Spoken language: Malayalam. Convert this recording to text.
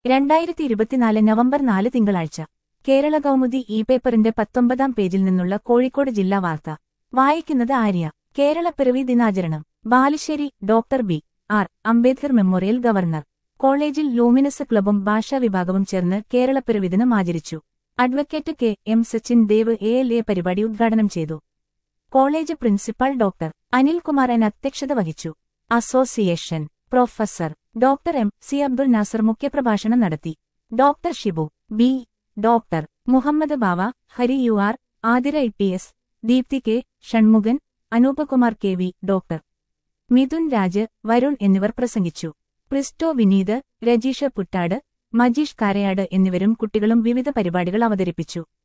രണ്ടായിരത്തി ഇരുപത്തിനാല് നവംബർ നാല് തിങ്കളാഴ്ച കേരള കൗമുദി ഇ പേപ്പറിന്റെ പത്തൊമ്പതാം പേജിൽ നിന്നുള്ള കോഴിക്കോട് ജില്ലാ വാർത്ത വായിക്കുന്നത് ആര്യ കേരളപ്പിറവി ദിനാചരണം Balussery doctor B R Ambedkar memorial government കോളേജിൽ ലൂമിനസ് ക്ലബും ഭാഷാ വിഭാഗവും ചേർന്ന് കേരളപ്പിറവി ദിനം ആചരിച്ചു advocate K M Sachin Dev M L A പരിപാടി ഉദ്ഘാടനം ചെയ്തു കോളേജ് പ്രിൻസിപ്പൽ ഡോക്ടർ അനിൽകുമാരൻ അധ്യക്ഷത വഹിച്ചു association professor doctor M C Abdul Nasar മുഖ്യപ്രഭാഷണം നടത്തി doctor Shibu B doctor Muhammad Bava Hari U R Athira E P S Deepthi K Shanmukhan Anoopakumar K V doctor Mithun Raj Varun എന്നിവർ പ്രസംഗിച്ചു ക്രിസ്റ്റോ വിനീത് രജീഷ പുട്ടാട് മജീഷ് കാരയാട് എന്നിവരും കുട്ടികളും വിവിധ പരിപാടികൾ അവതരിപ്പിച്ചു